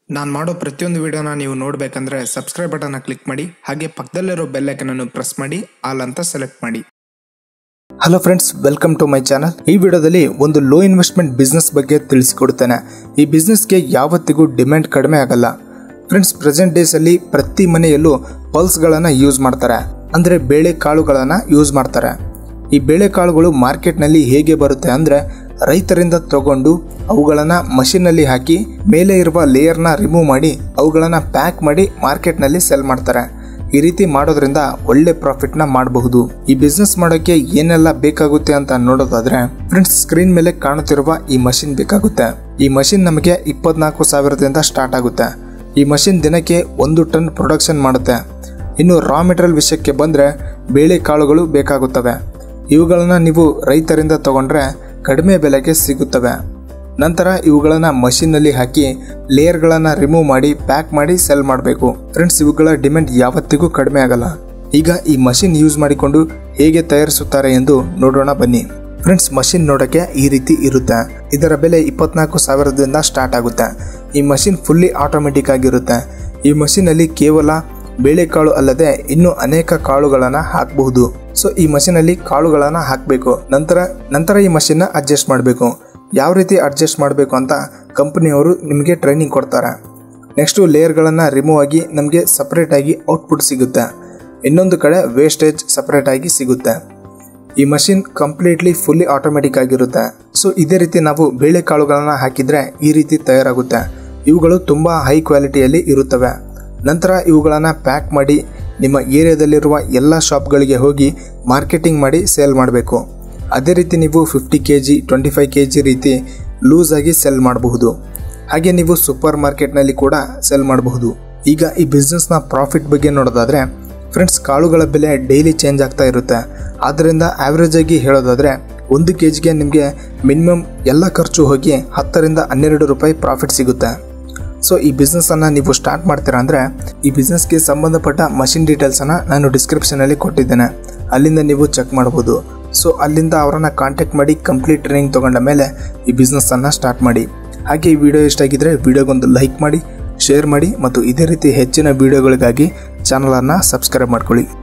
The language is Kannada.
ನಾನು ಮಾಡೋ ಪ್ರತಿಯೊಂದು ವಿಡಿಯೋನ ನೀವು ನೋಡಬೇಕಂದ್ರೆ ಸಬ್ಸ್ಕ್ರೈಬ್ ಬಟನ್ನ ಕ್ಲಿಕ್ ಮಾಡಿ ಹಾಗೆ ಪಕ್ಕದಲ್ಲಿರೋ ಬೆಲ್ ಐಕನನ್ನು ಪ್ರೆಸ್ ಮಾಡಿ ಆಲ್ ಅಂತ ಸೆಲೆಕ್ಟ್ ಮಾಡಿ hello friends welcome to my channel ಈ ವಿಡಿಯೋದಲ್ಲಿ ಒಂದು ಲೋ ಇನ್ವೆಸ್ಟ್ಮೆಂಟ್ ಬಿಸ್ನೆಸ್ ಬಗ್ಗೆ ತಿಳಿಸಿಕೊಡ್ತೇನೆ ಈ ಬಿಸ್ನೆಸ್ಗೆ ಯಾವತ್ತಿಗೂ ಡಿಮ್ಯಾಂಡ್ ಕಡಿಮೆ ಆಗಲ್ಲ ಫ್ರೆಂಡ್ಸ್ ಪ್ರೆಸೆಂಟ್ ಡೇಸ್ ಅಲ್ಲಿ ಪ್ರತಿ ಮನೆಯಲ್ಲೂ ಪಲ್ಸ್ಗಳನ್ನು ಯೂಸ್ ಮಾಡ್ತಾರೆ ಅಂದ್ರೆ ಬೇಳೆ ಕಾಳುಗಳನ್ನು ಯೂಸ್ ಮಾಡ್ತಾರೆ ಈ ಬೇಳೆಕಾಳುಗಳು ಮಾರ್ಕೆಟ್ನಲ್ಲಿ ಹೇಗೆ ಬರುತ್ತೆ ಅಂದರೆ ರೈತರಿಂದ ತಗೊಂಡು ಅವುಗಳನ್ನು ಮಷಿನಲ್ಲಿ ಹಾಕಿ ಮೇಲೆ ಇರುವ ಲೇಯರ್ನ ರಿಮೂವ್ ಮಾಡಿ ಅವುಗಳನ್ನು ಪ್ಯಾಕ್ ಮಾಡಿ ಮಾರ್ಕೆಟ್ನಲ್ಲಿ ಸೆಲ್ ಮಾಡ್ತಾರೆ ಈ ರೀತಿ ಮಾಡೋದ್ರಿಂದ ಒಳ್ಳೆ ಪ್ರಾಫಿಟ್ನ ಮಾಡಬಹುದು ಈ ಬಿಸ್ನೆಸ್ ಮಾಡೋಕ್ಕೆ ಏನೆಲ್ಲ ಬೇಕಾಗುತ್ತೆ ಅಂತ ನೋಡೋದಾದ್ರೆ ಫ್ರೆಂಡ್ಸ್ ಸ್ಕ್ರೀನ್ ಮೇಲೆ ಕಾಣುತ್ತಿರುವ ಈ ಮಷಿನ್ ಬೇಕಾಗುತ್ತೆ ಈ ಮಷಿನ್ ನಮಗೆ ಇಪ್ಪತ್ನಾಲ್ಕು ಸಾವಿರದಿಂದ ಸ್ಟಾರ್ಟ್ ಆಗುತ್ತೆ ಈ ಮಷಿನ್ ದಿನಕ್ಕೆ ಒಂದು ಟನ್ ಪ್ರೊಡಕ್ಷನ್ ಮಾಡುತ್ತೆ ಇನ್ನು ರಾ ಮೆಟೀರಿಯಲ್ ವಿಷಯಕ್ಕೆ ಬಂದರೆ ಬೇಳೆ ಕಾಳುಗಳು ಬೇಕಾಗುತ್ತವೆ ಇವುಗಳನ್ನು ನೀವು ರೈತರಿಂದ ತಗೊಂಡ್ರೆ ಕಡಿಮೆ ಬೆಲೆಗೆ ಸಿಗುತ್ತವೆ ನಂತರ ಇವುಗಳನ್ನು ಮಷಿನ್ನಲ್ಲಿ ಹಾಕಿ ಲೇಯರ್ಗಳನ್ನು ರಿಮೂವ್ ಮಾಡಿ ಪ್ಯಾಕ್ ಮಾಡಿ ಸೆಲ್ ಮಾಡಬೇಕು ಫ್ರೆಂಡ್ಸ್ ಇವುಗಳ ಡಿಮ್ಯಾಂಡ್ ಯಾವತ್ತಿಗೂ ಕಡಿಮೆ ಆಗಲ್ಲ ಈಗ ಈ ಮಷಿನ್ ಯೂಸ್ ಮಾಡಿಕೊಂಡು ಹೇಗೆ ತಯಾರಿಸುತ್ತಾರೆ ಎಂದು ನೋಡೋಣ ಬನ್ನಿ ಫ್ರೆಂಡ್ಸ್ ಮಷಿನ್ ನೋಡೋಕ್ಕೆ ಈ ರೀತಿ ಇರುತ್ತೆ ಇದರ ಬೆಲೆ ಇಪ್ಪತ್ನಾಲ್ಕು ಸಾವಿರದಿಂದ ಸ್ಟಾರ್ಟ್ ಆಗುತ್ತೆ ಈ ಮಷಿನ್ ಫುಲ್ಲಿ ಆಟೋಮೆಟಿಕ್ ಆಗಿರುತ್ತೆ ಈ ಮಷಿನಲ್ಲಿ ಕೇವಲ ಬೇಳೆಕಾಳು ಅಲ್ಲದೆ ಇನ್ನೂ ಅನೇಕ ಕಾಳುಗಳನ್ನು ಹಾಕಬಹುದು ಸೊ ಈ ಮಷಿನಲ್ಲಿ ಕಾಳುಗಳನ್ನು ಹಾಕಬೇಕು ನಂತರ ನಂತರ ಈ ಮಷಿನ್ನ ಅಡ್ಜಸ್ಟ್ ಮಾಡಬೇಕು ಯಾವ ರೀತಿ ಅಡ್ಜಸ್ಟ್ ಮಾಡಬೇಕು ಅಂತ ಕಂಪನಿಯವರು ನಿಮಗೆ ಟ್ರೈನಿಂಗ್ ಕೊಡ್ತಾರೆ ನೆಕ್ಸ್ಟು ಲೇಯರ್ಗಳನ್ನು ರಿಮೂವ್ ಆಗಿ ನಮಗೆ ಸಪ್ರೇಟಾಗಿ ಔಟ್ಪುಟ್ ಸಿಗುತ್ತೆ ಇನ್ನೊಂದು ಕಡೆ ವೇಸ್ಟೇಜ್ ಸಪ್ರೇಟಾಗಿ ಸಿಗುತ್ತೆ ಈ ಮಷಿನ್ ಕಂಪ್ಲೀಟ್ಲಿ ಫುಲ್ಲಿ ಆಟೋಮೆಟಿಕ್ ಆಗಿರುತ್ತೆ ಸೊ ಇದೇ ರೀತಿ ನಾವು ಬೇಳೆಕಾಳುಗಳನ್ನು ಹಾಕಿದರೆ ಈ ರೀತಿ ತಯಾರಾಗುತ್ತೆ ಇವುಗಳು ತುಂಬ ಹೈ ಕ್ವಾಲಿಟಿಯಲ್ಲಿ ಇರುತ್ತವೆ ನಂತರ ಇವುಗಳನ್ನು ಪ್ಯಾಕ್ ಮಾಡಿ ನಿಮ್ಮ ಏರಿಯಾದಲ್ಲಿರುವ ಎಲ್ಲ ಶಾಪ್ಗಳಿಗೆ ಹೋಗಿ ಮಾರ್ಕೆಟಿಂಗ್ ಮಾಡಿ ಸೇಲ್ ಮಾಡಬೇಕು ಅದೇ ರೀತಿ ನೀವು fifty K G twenty five K G ರೀತಿ ಲೂಸ್ ಆಗಿ ಸೆಲ್ ಮಾಡಬಹುದು ಹಾಗೆ ನೀವು ಸೂಪರ್ ಮಾರ್ಕೆಟ್ನಲ್ಲಿ ಕೂಡ ಸೆಲ್ ಮಾಡಬಹುದು ಈಗ ಈ ಬಿಸ್ನೆಸ್ನ ಪ್ರಾಫಿಟ್ ಬಗ್ಗೆ ನೋಡೋದಾದರೆ ಫ್ರೆಂಡ್ಸ್ ಕಾಳುಗಳ ಬೆಲೆ ಡೈಲಿ ಚೇಂಜ್ ಆಗ್ತಾ ಇರುತ್ತೆ ಆದ್ದರಿಂದ ಆವ್ರೇಜ್ ಆಗಿ ಹೇಳೋದಾದರೆ ಒಂದು ಕೆ ಜಿಗೆ ನಿಮಗೆ ಮಿನಿಮಮ್ ಎಲ್ಲ ಖರ್ಚು ಹೋಗಿ ಹತ್ತರಿಂದ ಹನ್ನೆರಡು ರೂಪಾಯಿ ಪ್ರಾಫಿಟ್ ಸಿಗುತ್ತೆ ಸೊ ಈ ಬಿಸ್ನೆಸ್ಸನ್ನು ನೀವು ಸ್ಟಾರ್ಟ್ ಮಾಡ್ತೀರಾ ಅಂದರೆ ಈ ಬಿಸ್ನೆಸ್ಗೆ ಸಂಬಂಧಪಟ್ಟ ಮಷಿನ್ ಡೀಟೇಲ್ಸನ್ನು ನಾನು ಡಿಸ್ಕ್ರಿಪ್ಷನಲ್ಲಿ ಕೊಟ್ಟಿದ್ದೇನೆ ಅಲ್ಲಿಂದ ನೀವು ಚೆಕ್ ಮಾಡ್ಬೋದು ಸೊ ಅಲ್ಲಿಂದ ಅವರನ್ನು ಕಾಂಟ್ಯಾಕ್ಟ್ ಮಾಡಿ ಕಂಪ್ಲೀಟ್ ಟ್ರೈನಿಂಗ್ ತೊಗೊಂಡ ಮೇಲೆ ಈ ಬಿಸ್ನೆಸ್ಸನ್ನು ಸ್ಟಾರ್ಟ್ ಮಾಡಿ ಹಾಗೆ ಈ ವಿಡಿಯೋ ಇಷ್ಟ ಆಗಿದ್ದರೆ ವಿಡಿಯೋಗೊಂದು ಲೈಕ್ ಮಾಡಿ ಶೇರ್ ಮಾಡಿ ಮತ್ತು ಇದೇ ರೀತಿ ಹೆಚ್ಚಿನ ವಿಡಿಯೋಗಳಿಗಾಗಿ ಚಾನಲನ್ನು ಸಬ್ಸ್ಕ್ರೈಬ್ ಮಾಡ್ಕೊಳ್ಳಿ